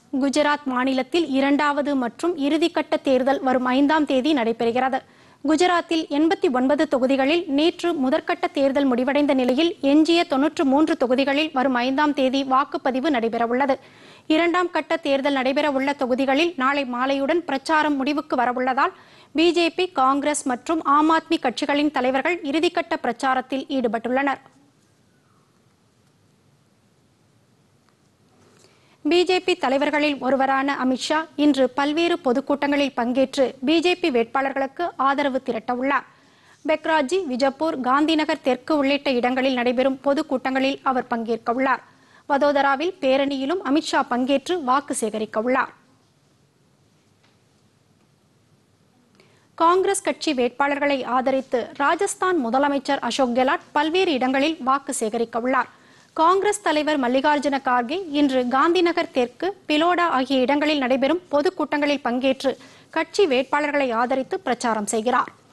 குஜராத் மாநிலத்தில் இரண்டாவது மற்றும் இறுதிக்கட்ட தேர்தல் வரும் ஐந்தாம் தேதி நடைபெறுகிறது குஜராத்தில் எண்பத்தி ஒன்பது தொகுதிகளில் நேற்று முதற்கட்ட தேர்தல் முடிவடைந்த நிலையில் எஞ்சிய தொன்னூற்று மூன்று தொகுதிகளில் வரும் ஐந்தாம் தேதி வாக்குப்பதிவு நடைபெறவுள்ளது இரண்டாம் கட்ட தேர்தல் நடைபெறவுள்ள தொகுதிகளில் நாளை மாலையுடன் பிரச்சாரம் முடிவுக்கு வரவுள்ளதால் பிஜேபி காங்கிரஸ் மற்றும் ஆம் ஆத்மி கட்சிகளின் தலைவர்கள் இறுதிக்கட்ட பிரச்சாரத்தில் ஈடுபட்டுள்ளனர் பிஜேபி தலைவர்களில் ஒருவரான அமித்ஷா இன்று பல்வேறு பொதுக்கூட்டங்களில் பங்கேற்று பிஜேபி வேட்பாளர்களுக்கு ஆதரவு திரட்டவுள்ளார் பெக்ராஜி விஜப்பூர் காந்திநகர் தெற்கு உள்ளிட்ட இடங்களில் நடைபெறும் பொதுக்கூட்டங்களில் அவர் பங்கேற்க உள்ளார் வதோதராவில் பேரணியிலும் அமித்ஷா பங்கேற்று வாக்கு சேகரிக்க உள்ளார் காங்கிரஸ் கட்சி வேட்பாளர்களை ஆதரித்து ராஜஸ்தான் முதலமைச்சர் அசோக் கெலாட் பல்வேறு இடங்களில் வாக்கு சேகரிக்க உள்ளார் காங்கிரஸ் தலைவர் மல்லிகார்ஜுன கார்கே இன்று காந்திநகர் தெற்கு பிலோடா ஆகிய இடங்களில் நடைபெறும் பொதுக்கூட்டங்களில் பங்கேற்று கட்சி வேட்பாளர்களை ஆதரித்து பிரச்சாரம் செய்கிறார்